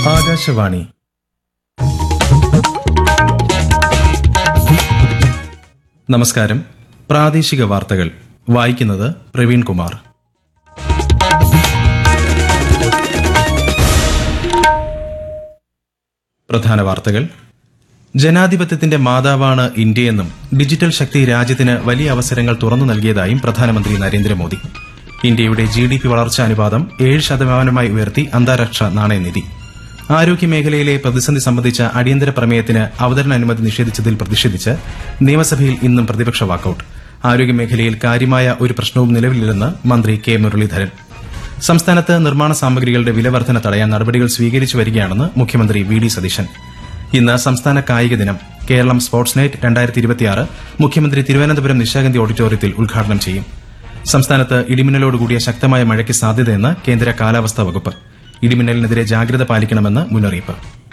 ആകാശവാണി നമസ്കാരം പ്രാദേശിക വാർത്തകൾ വായിക്കുന്നത് പ്രവീൺ കുമാർ പ്രധാന വാർത്തകൾ ജനാധിപത്യത്തിന്റെ മാതാവാണ് ഇന്ത്യയെന്നും ഡിജിറ്റൽ ശക്തി രാജ്യത്തിന് വലിയ അവസരങ്ങൾ തുറന്നു നൽകിയതായും പ്രധാനമന്ത്രി നരേന്ദ്രമോദി ഇന്ത്യയുടെ ജി ഡി പി വളർച്ചാ അനുപാതം ഏഴ് ശതമാനമായി ഉയർത്തി അന്താരാഷ്ട്ര നാണയനിധി ആരോഗ്യമേഖലയിലെ പ്രതിസന്ധി സംബന്ധിച്ച അടിയന്തര പ്രമേയത്തിന് അവതരണ അനുമതി നിഷേധിച്ചതിൽ പ്രതിഷേധിച്ച് നിയമസഭയിൽ ഇന്നും പ്രതിപക്ഷ വാക്കൌട്ട് ആരോഗ്യമേഖലയിൽ കാര്യമായ ഒരു പ്രശ്നവും നിലവിലില്ലെന്ന് മന്ത്രി കെ മുരളീധരൻ സംസ്ഥാനത്ത് നിർമ്മാണ സാമഗ്രികളുടെ വിലവർധന തടയാൻ നടപടികൾ സ്വീകരിച്ചു വരികയാണെന്ന് മുഖ്യമന്ത്രി വി ഡി സതീശൻ ഇന്ന് സംസ്ഥാന കായിക ദിനം കേരളം സ്പോർട്സ് നൈറ്റ് രണ്ടായിരത്തി ഇരുപത്തിയാറ് മുഖ്യമന്ത്രി തിരുവനന്തപുരം നിശാഗന്ധി ഓഡിറ്റോറിയത്തിൽ ഉദ്ഘാടനം ചെയ്യും സംസ്ഥാനത്ത് ഇടിമിന്നലോടുകൂടിയ ശക്തമായ മഴയ്ക്ക് സാധ്യതയെന്ന് കേന്ദ്ര കാലാവസ്ഥാ വകുപ്പ് ഇടിമിന്നലിനെതിരെ ജാഗ്രത പാലിക്കണമെന്ന് മുന്നറിയിപ്പ്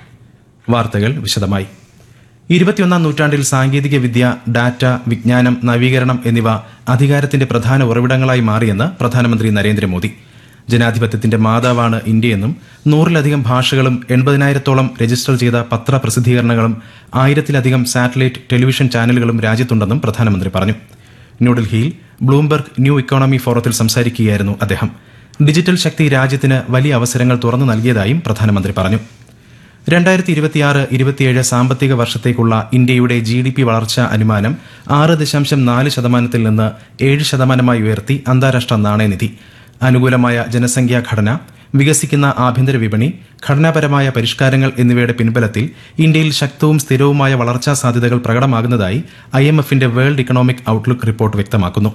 വാർത്തകൾ വിശദമായി ഇരുപത്തിയൊന്നാം നൂറ്റാണ്ടിൽ സാങ്കേതിക വിദ്യ ഡാറ്റ വിജ്ഞാനം നവീകരണം എന്നിവ അധികാരത്തിന്റെ പ്രധാന ഉറവിടങ്ങളായി മാറിയെന്ന് പ്രധാനമന്ത്രി നരേന്ദ്രമോദി ജനാധിപത്യത്തിന്റെ മാതാവാണ് ഇന്ത്യയെന്നും നൂറിലധികം ഭാഷകളും എൺപതിനായിരത്തോളം രജിസ്റ്റർ ചെയ്ത പത്ര പ്രസിദ്ധീകരണങ്ങളും ആയിരത്തിലധികം സാറ്റലൈറ്റ് ടെലിവിഷൻ ചാനലുകളും രാജ്യത്തുണ്ടെന്നും പ്രധാനമന്ത്രി പറഞ്ഞു ന്യൂഡൽഹിയിൽ ബ്ലൂംബർഗ് ന്യൂ ഇക്കോണമി ഫോറത്തിൽ സംസാരിക്കുകയായിരുന്നു അദ്ദേഹം ഡിജിറ്റൽ ശക്തി രാജ്യത്തിന് വലിയ അവസരങ്ങൾ തുറന്നു നൽകിയതായും പ്രധാനമന്ത്രി പറഞ്ഞു രണ്ടായിരത്തി ഇരുപത്തിയാറ് ഇരുപത്തിയേഴ് സാമ്പത്തിക വർഷത്തേക്കുള്ള ഇന്ത്യയുടെ ജി ഡി പി വളർച്ചാ അനുമാനം ആറ് ദശാംശം നാല് ശതമാനത്തിൽ നിന്ന് ഏഴ് ശതമാനമായി ഉയർത്തി അന്താരാഷ്ട്ര നാണയനിധി അനുകൂലമായ ജനസംഖ്യാ ഘടന വികസിക്കുന്ന ആഭ്യന്തര വിപണി ഘടനാപരമായ പരിഷ്കാരങ്ങൾ എന്നിവയുടെ പിൻബലത്തിൽ ഇന്ത്യയിൽ ശക്തവും സ്ഥിരവുമായ വളർച്ചാ സാധ്യതകൾ പ്രകടമാകുന്നതായി ഐ എം എഫിന്റെ വേൾഡ് ഇക്കണോമിക് ഔട്ട്ലുക്ക് റിപ്പോർട്ട് വ്യക്തമാക്കുന്നു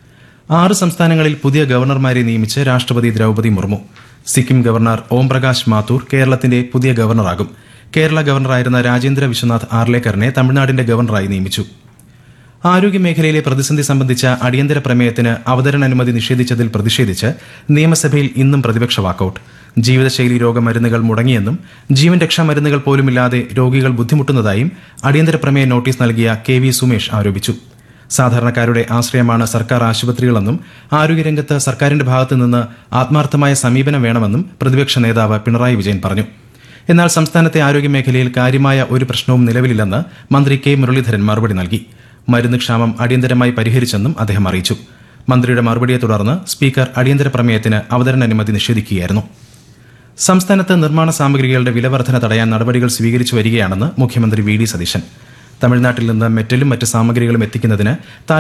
ആറ് സംസ്ഥാനങ്ങളിൽ പുതിയ ഗവർണർമാരെ നിയമിച്ച് രാഷ്ട്രപതി ദ്രൌപതി മുർമു സിക്കിം ഗവർണർ ഓം പ്രകാശ് മാത്തൂർ കേരളത്തിന്റെ പുതിയ ഗവർണറാകും കേരള ഗവർണറായിരുന്ന രാജേന്ദ്ര വിശ്വനാഥ് ആർലേക്കറിനെ തമിഴ്നാടിന്റെ ഗവർണറായി നിയമിച്ചു ആരോഗ്യമേഖലയിലെ പ്രതിസന്ധി സംബന്ധിച്ച അടിയന്തര പ്രമേയത്തിന് അവതരണ അനുമതി നിഷേധിച്ചതിൽ പ്രതിഷേധിച്ച് നിയമസഭയിൽ ഇന്നും പ്രതിപക്ഷ വാക്കൌട്ട് ജീവിതശൈലി രോഗമരുന്നുകൾ മുടങ്ങിയെന്നും ജീവൻ രക്ഷാ മരുന്നുകൾ പോലുമില്ലാതെ രോഗികൾ ബുദ്ധിമുട്ടുന്നതായും അടിയന്തര പ്രമേയ നോട്ടീസ് നൽകിയ കെ വി സുമേഷ് ആരോപിച്ചു സാധാരണക്കാരുടെ ആശ്രയമാണ് സർക്കാർ ആശുപത്രികളെന്നും ആരോഗ്യരംഗത്ത് സർക്കാരിന്റെ ഭാഗത്തു നിന്ന് ആത്മാർത്ഥമായ സമീപനം വേണമെന്നും പ്രതിപക്ഷ നേതാവ് പിണറായി വിജയൻ പറഞ്ഞു എന്നാൽ സംസ്ഥാനത്തെ ആരോഗ്യമേഖലയിൽ കാര്യമായ ഒരു പ്രശ്നവും നിലവിലില്ലെന്ന് മന്ത്രി കെ മുരളീധരൻ മറുപടി നൽകി മരുന്ന് ക്ഷാമം അടിയന്തരമായി പരിഹരിച്ചെന്നും അദ്ദേഹം അറിയിച്ചു മന്ത്രിയുടെ മറുപടിയെ തുടർന്ന് സ്പീക്കർ അടിയന്തര പ്രമേയത്തിന് അവതരണ അനുമതി നിഷേധിക്കുകയായിരുന്നു സംസ്ഥാനത്ത് നിർമ്മാണ സാമഗ്രികളുടെ വിലവർധന തടയാൻ നടപടികൾ സ്വീകരിച്ചു വരികയാണെന്ന് മുഖ്യമന്ത്രി വി ഡി സതീശൻ തമിഴ്നാട്ടിൽ നിന്ന് മെറ്റലും മറ്റ് സാമഗ്രികളും എത്തിക്കുന്നതിന്